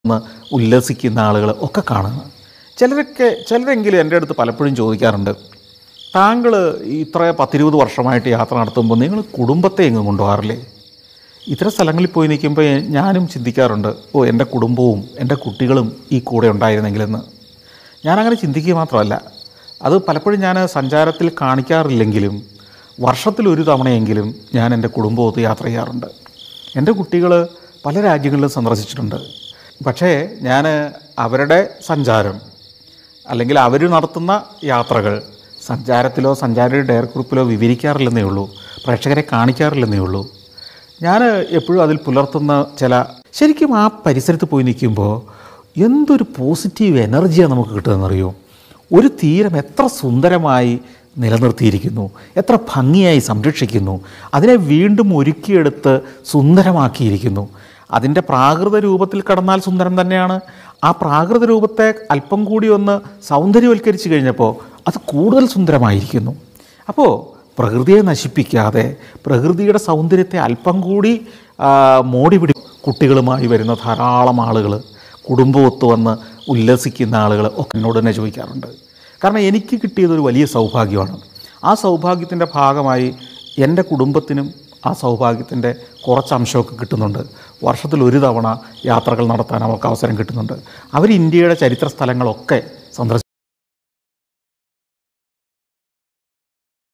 ഒന്ന് ഉല്ലസിക്കുന്ന ആളുകൾ ഒക്കെ കാണുന്നത് ചിലരൊക്കെ ചിലരെങ്കിലും എൻ്റെ അടുത്ത് പലപ്പോഴും ചോദിക്കാറുണ്ട് താങ്കൾ ഇത്ര പത്തിരുപത് വർഷമായിട്ട് യാത്ര നടത്തുമ്പോൾ നിങ്ങൾ കുടുംബത്തെ എങ്ങും കൊണ്ടുപോകാറില്ലേ ഇത്തരം സ്ഥലങ്ങളിൽ പോയി നിൽക്കുമ്പോൾ ഞാനും ചിന്തിക്കാറുണ്ട് ഓ എൻ്റെ കുടുംബവും എൻ്റെ കുട്ടികളും ഈ കൂടെ ഉണ്ടായിരുന്നെങ്കിലെന്ന് ഞാനങ്ങനെ ചിന്തിക്കുക മാത്രമല്ല അത് പലപ്പോഴും ഞാൻ സഞ്ചാരത്തിൽ കാണിക്കാറില്ലെങ്കിലും വർഷത്തിൽ ഒരു തവണയെങ്കിലും ഞാൻ എൻ്റെ കുടുംബമൊത്ത് യാത്ര ചെയ്യാറുണ്ട് എൻ്റെ കുട്ടികൾ പല രാജ്യങ്ങളിലും സന്ദർശിച്ചിട്ടുണ്ട് പക്ഷേ ഞാൻ അവരുടെ സഞ്ചാരം അല്ലെങ്കിൽ അവർ നടത്തുന്ന യാത്രകൾ സഞ്ചാരത്തിലോ സഞ്ചാരിയുടെ ഡയർ കുറിപ്പിലോ വിവരിക്കാറില്ലെന്നേ ഉള്ളൂ പ്രേക്ഷകരെ കാണിക്കാറില്ലെന്നേ ഉള്ളൂ ഞാൻ എപ്പോഴും അതിൽ പുലർത്തുന്ന ചില ശരിക്കും ആ പരിസരത്ത് പോയി നിൽക്കുമ്പോൾ എന്തൊരു പോസിറ്റീവ് എനർജിയാണ് നമുക്ക് കിട്ടുന്നതെന്നറിയോ ഒരു തീരം എത്ര സുന്ദരമായി നിലനിർത്തിയിരിക്കുന്നു എത്ര ഭംഗിയായി സംരക്ഷിക്കുന്നു അതിനെ വീണ്ടും ഒരുക്കിയെടുത്ത് സുന്ദരമാക്കിയിരിക്കുന്നു അതിൻ്റെ പ്രാകൃത രൂപത്തിൽ കടന്നാൽ സുന്ദരം തന്നെയാണ് ആ പ്രാകൃത രൂപത്തെ അല്പം കൂടി ഒന്ന് സൗന്ദര്യവൽക്കരിച്ച് കഴിഞ്ഞപ്പോൾ അത് കൂടുതൽ സുന്ദരമായിരിക്കുന്നു അപ്പോൾ പ്രകൃതിയെ നശിപ്പിക്കാതെ പ്രകൃതിയുടെ സൗന്ദര്യത്തെ അല്പം കൂടി ആ, മോടി പിടി കുട്ടികളുമായി വരുന്ന ധാരാളം ആളുകൾ കുടുംബമൊത്ത് വന്ന് ഉല്ലസിക്കുന്ന ആളുകൾ ഒക്കെ എന്നോട് തന്നെ ചോദിക്കാറുണ്ട് കാരണം എനിക്ക് കിട്ടിയതൊരു വലിയ സൗഭാഗ്യമാണ് ആ സൗഭാഗ്യത്തിൻ്റെ ഭാഗമായി എൻ്റെ കുടുംബത്തിനും ആ സൗഭാഗ്യത്തിൻ്റെ കുറച്ച് അംശമൊക്കെ കിട്ടുന്നുണ്ട് വർഷത്തിൽ ഒരു തവണ യാത്രകൾ നടത്താൻ അവർക്ക് അവസരം കിട്ടുന്നുണ്ട് അവർ ഇന്ത്യയുടെ ചരിത്ര സ്ഥലങ്ങളൊക്കെ സന്ദർശിച്ചു